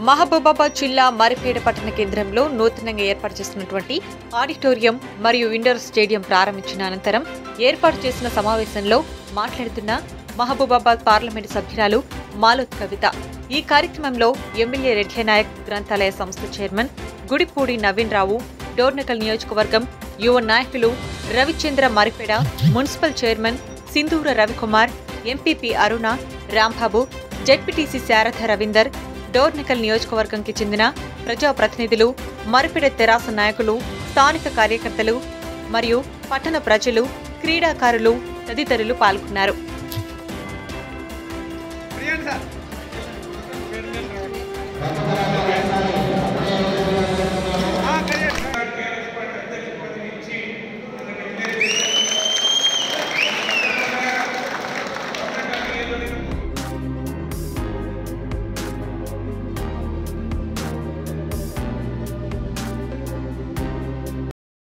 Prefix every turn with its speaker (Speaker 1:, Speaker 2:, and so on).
Speaker 1: మహబూబాబాద్ జిల్లా మరిపేడ పట్టణ కేంద్రంలో నూతనంగా ఏర్పాటు చేసినటువంటి ఆడిటోరియం మరియు ఇండోర్ స్టేడియం ప్రారంభించిన అనంతరం ఏర్పాటు చేసిన సమావేశంలో మాట్లాడుతున్న మహబూబాబాద్ పార్లమెంటు సభ్యురాలు మాలోత్ కవిత ఈ కార్యక్రమంలో ఎమ్మెల్యే రెడ్డి నాయక్ గ్రంథాలయ సంస్థ చైర్మన్ గుడిపూడి నవీన్ రావు డోర్నకల్ నియోజకవర్గం యువ నాయకులు Ravichandra Maripeda municipal chairman Sindhura Ravikumar MPP Aruna Rambabu ZPTC Sharada Ravinder Dornakal నియోజకవర్గంకి చెందిన ప్రజాప్రతినిధులు మరిపిడ తెరాస నాయకులు స్థానిక కార్యకర్తలు మరియు పట్టణ ప్రజలు క్రీడాకారులు తదితరులు పాల్గొన్నారు
Speaker 2: ప్రియాంక సార్